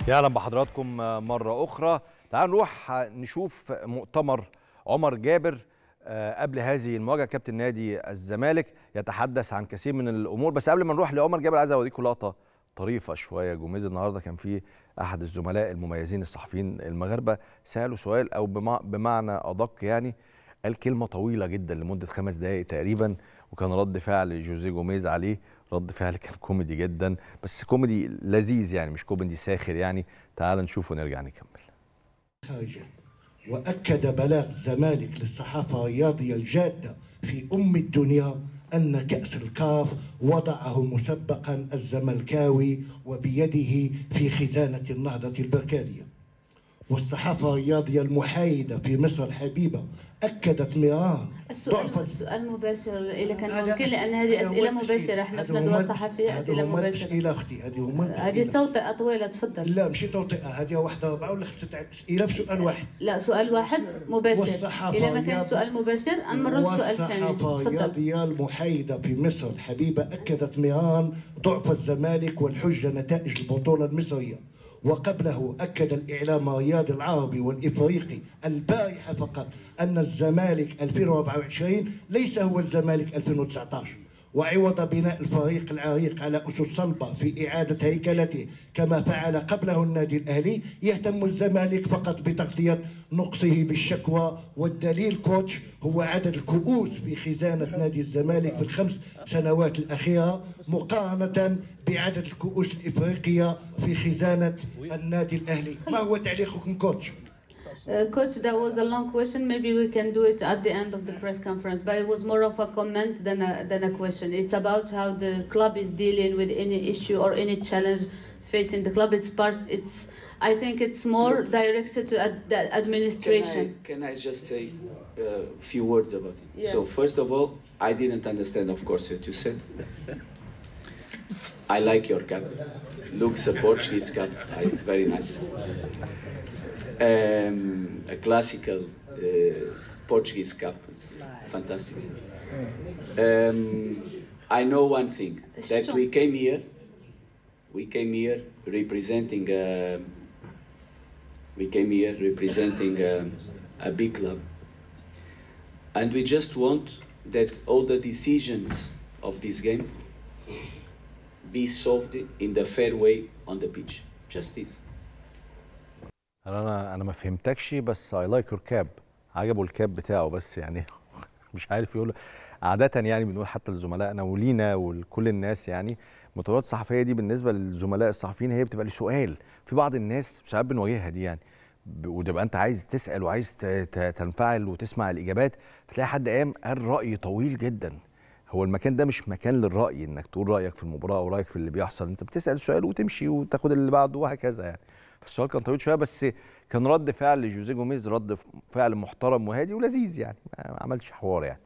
يا اهلا بحضراتكم مره اخرى تعالوا نروح نشوف مؤتمر عمر جابر قبل هذه المواجهه كابتن نادي الزمالك يتحدث عن كثير من الامور بس قبل ما نروح لعمر جابر عايز اوريكم لقطه طريفه شويه جوميز النهارده كان في احد الزملاء المميزين الصحفيين المغاربه ساله سؤال او بمعنى ادق يعني قال كلمه طويله جدا لمده خمس دقائق تقريبا وكان رد فعل جوزيه جوميز عليه رد فعل كان كوميدي جدا بس كوميدي لذيذ يعني مش كوميدي ساخر يعني تعال نشوف ونرجع نكمل حاجة وأكد بلاغ الزمالك للصحافة الرياضية الجادة في أم الدنيا أن كأس الكاف وضعه مسبقا الزملكاوي وبيده في خزانة النهضة البركانية والصحافة الرياضية المحايدة في مصر الحبيبة أكدت مرارا السؤال السؤال مباشر إذا كان ممكن لأن هذه أسئلة مباشرة احنا في ندوة صحفية أسئلة مباشرة أسئلة أختي هذه هم هذه توطئة طويلة تفضل لا مش توطئة هذه واحدة أربعة ولا خمسة أسئلة بسؤال واحد لا سؤال واحد مباشر والصحافة إذا ما كان الرياض- سؤال مباشر نمرر سؤال ثاني والصحافة تفضل الرياضية المحايدة في مصر الحبيبة أكدت مرارا ضعف الزمالك والحجة نتائج البطولة المصرية وقبله أكد الإعلام الرياضي العربي والإفريقي البارحة فقط أن الزمالك 2024 ليس هو الزمالك 2019 وعوض بناء الفريق العريق على أسس صلبة في إعادة هيكلته كما فعل قبله النادي الأهلي يهتم الزمالك فقط بتغطية نقصه بالشكوى والدليل كوتش هو عدد الكؤوس في خزانة نادي الزمالك في الخمس سنوات الأخيرة مقارنة بعدد الكؤوس الإفريقية في خزانة النادي الأهلي ما هو تعليقكم كوتش؟ Uh, Coach, that was a long question. Maybe we can do it at the end of the press conference. But it was more of a comment than a, than a question. It's about how the club is dealing with any issue or any challenge facing the club. It's part. It's. I think it's more directed to ad, the administration. Can I, can I just say a few words about it? Yes. So first of all, I didn't understand, of course, what you said. I like your cap. Looks a Portuguese cap. I, very nice. Um, a classical uh, Portuguese cap. It's fantastic. Um, I know one thing that we came here. We came here representing. Uh, we came here representing um, a big club. And we just want that all the decisions of this game be solved in the fair way on the pitch. Just this. انا انا ما فهمتكش بس اي لايك يور كاب عجبه الكاب بتاعه بس يعني مش عارف يقول عادة يعني بنقول حتى لزملائنا ولينا ولكل الناس يعني المؤتمرات الصحفية دي بالنسبة للزملاء الصحفيين هي بتبقى لسؤال في بعض الناس ساعات بنواجهها دي يعني ب- وتبقى انت عايز تسأل وعايز ت- ت- تنفعل وتسمع الإجابات فتلاقي حد قام قال رأي طويل جدا هو المكان ده مش مكان للرأي انك تقول رأيك في المباراة او رأيك في اللي بيحصل انت بتسأل سؤال وتمشي وتاخد اللي بعده وهكذا يعني فالسؤال كان طويل شويه بس كان رد فعل جوزيه جوميز رد فعل محترم وهادي ولذيذ يعني ما عملش حوار يعني